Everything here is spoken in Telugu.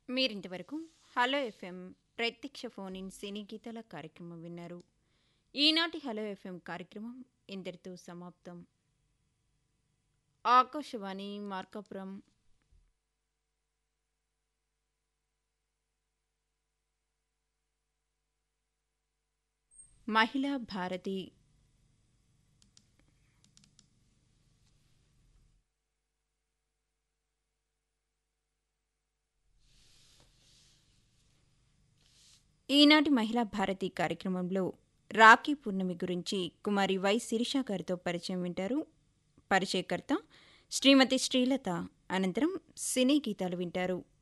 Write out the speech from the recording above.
మీరింతవరకు హలో ఎఫ్ఎం ప్రత్యక్ష ఫోన్ ఇన్ సినీ గీతాల కార్యక్రమం విన్నారు ఈనాటి హలో ఎఫ్ఎం కార్యక్రమం ఇందరితో సమాప్తం ఆకాశవాణి మార్కాపురం మహిళా భారతి ఈనాటి మహిళా భారతి కార్యక్రమంలో రాఖీ పూర్ణమి గురించి కుమారి వై శిరీష గారితో పరిచయం వింటారు పరిచయకర్త శ్రీమతి శ్రీలత అనంతరం సినీ గీతాలు వింటారు